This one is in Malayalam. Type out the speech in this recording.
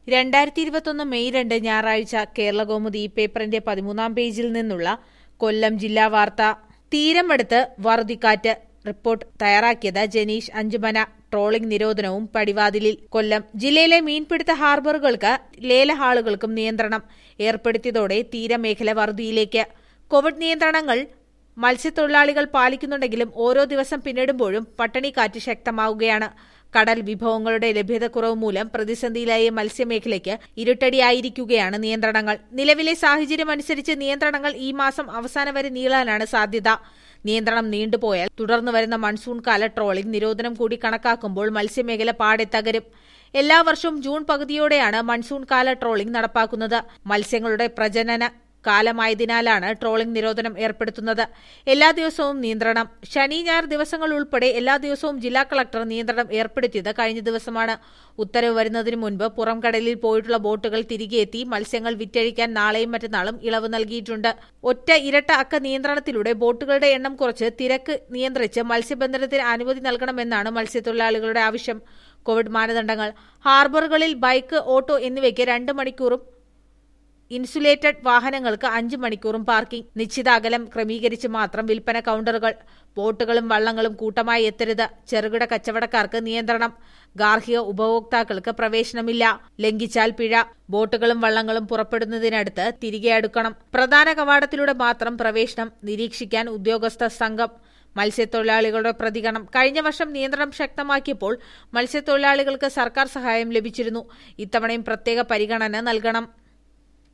രണ്ടായിരത്തി ഇരുപത്തൊന്ന് മെയ് രണ്ട് ഞായറാഴ്ച കേരളകൗമുദി പേപ്പറിന്റെ പതിമൂന്നാം പേജിൽ നിന്നുള്ള കൊല്ലം ജില്ലാ വാർത്ത തീരമടുത്ത് വറുതിക്കാറ്റ് റിപ്പോർട്ട് തയ്യാറാക്കിയത് ജനീഷ് അഞ്ചുമന ട്രോളിംഗ് നിരോധനവും പടിവാതിലിൽ കൊല്ലം ജില്ലയിലെ മീൻപിടുത്ത ഹാർബറുകൾക്ക് ലേലഹാളുകൾക്കും നിയന്ത്രണം ഏർപ്പെടുത്തിയതോടെ തീരമേഖല വറുതിയിലേക്ക് കോവിഡ് നിയന്ത്രണങ്ങൾ മത്സ്യത്തൊഴിലാളികൾ പാലിക്കുന്നുണ്ടെങ്കിലും ഓരോ ദിവസം പിന്നിടുമ്പോഴും പട്ടിണിക്കാറ്റ് ശക്തമാവുകയാണ് കടൽ വിഭവങ്ങളുടെ ലഭ്യതക്കുറവ് മൂലം പ്രതിസന്ധിയിലായ മത്സ്യമേഖലയ്ക്ക് ഇരുട്ടടിയായിരിക്കുകയാണ് നിയന്ത്രണങ്ങൾ നിലവിലെ സാഹചര്യമനുസരിച്ച് നിയന്ത്രണങ്ങൾ ഈ മാസം അവസാനം വരെ നീളാനാണ് സാധ്യത നിയന്ത്രണം നീണ്ടുപോയാൽ തുടർന്നു വരുന്ന മൺസൂൺ കാല ട്രോളിംഗ് നിരോധനം കൂടി കണക്കാക്കുമ്പോൾ മത്സ്യമേഖല പാടെ തകരും എല്ലാ വർഷവും ജൂൺ പകുതിയോടെയാണ് മൺസൂൺ കാല ട്രോളിംഗ് നടപ്പാക്കുന്നത് മത്സ്യങ്ങളുടെ പ്രജനന കാലമായതിനാലാണ് ട്രോളിംഗ് നിരോധനം ഏർപ്പെടുത്തുന്നത് എല്ലാ ദിവസവും നിയന്ത്രണം ശനി ഞായർ ദിവസങ്ങൾ ഉൾപ്പെടെ എല്ലാ ദിവസവും ജില്ലാ കളക്ടർ നിയന്ത്രണം ഏർപ്പെടുത്തിയത് കഴിഞ്ഞ ദിവസമാണ് ഉത്തരവ് വരുന്നതിന് മുൻപ് പുറംകടലിൽ പോയിട്ടുള്ള ബോട്ടുകൾ തിരികെ എത്തി മത്സ്യങ്ങൾ വിറ്റഴിക്കാൻ നാളെയും മറ്റന്നാളും ഇളവ് നൽകിയിട്ടുണ്ട് ഒറ്റ ഇരട്ട അക്ക നിയന്ത്രണത്തിലൂടെ ബോട്ടുകളുടെ എണ്ണം കുറച്ച് തിരക്ക് നിയന്ത്രിച്ച് മത്സ്യബന്ധനത്തിന് അനുമതി നൽകണമെന്നാണ് മത്സ്യത്തൊഴിലാളികളുടെ ആവശ്യം കോവിഡ് മാനദണ്ഡങ്ങൾ ഹാർബറുകളിൽ ബൈക്ക് ഓട്ടോ എന്നിവയ്ക്ക് രണ്ട് മണിക്കൂറും ഇൻസുലേറ്റഡ് വാഹനങ്ങൾക്ക് അഞ്ച് മണിക്കൂറും പാർക്കിംഗ് നിശ്ചിത അകലം ക്രമീകരിച്ച് മാത്രം വിൽപ്പന കൌണ്ടറുകൾ ബോട്ടുകളും വള്ളങ്ങളും കൂട്ടമായി എത്തരുത് ചെറുകിട കച്ചവടക്കാർക്ക് നിയന്ത്രണം ഗാർഹിക ഉപഭോക്താക്കൾക്ക് പ്രവേശനമില്ല ലംഘിച്ചാൽ പിഴ ബോട്ടുകളും വള്ളങ്ങളും പുറപ്പെടുന്നതിനടുത്ത് തിരികെ അടുക്കണം പ്രധാന കവാടത്തിലൂടെ മാത്രം പ്രവേശനം നിരീക്ഷിക്കാൻ ഉദ്യോഗസ്ഥ സംഘം മത്സ്യത്തൊഴിലാളികളുടെ പ്രതികരണം കഴിഞ്ഞ വർഷം നിയന്ത്രണം ശക്തമാക്കിയപ്പോൾ മത്സ്യത്തൊഴിലാളികൾക്ക് സർക്കാർ സഹായം ലഭിച്ചിരുന്നു ഇത്തവണയും പ്രത്യേക പരിഗണന നൽകണം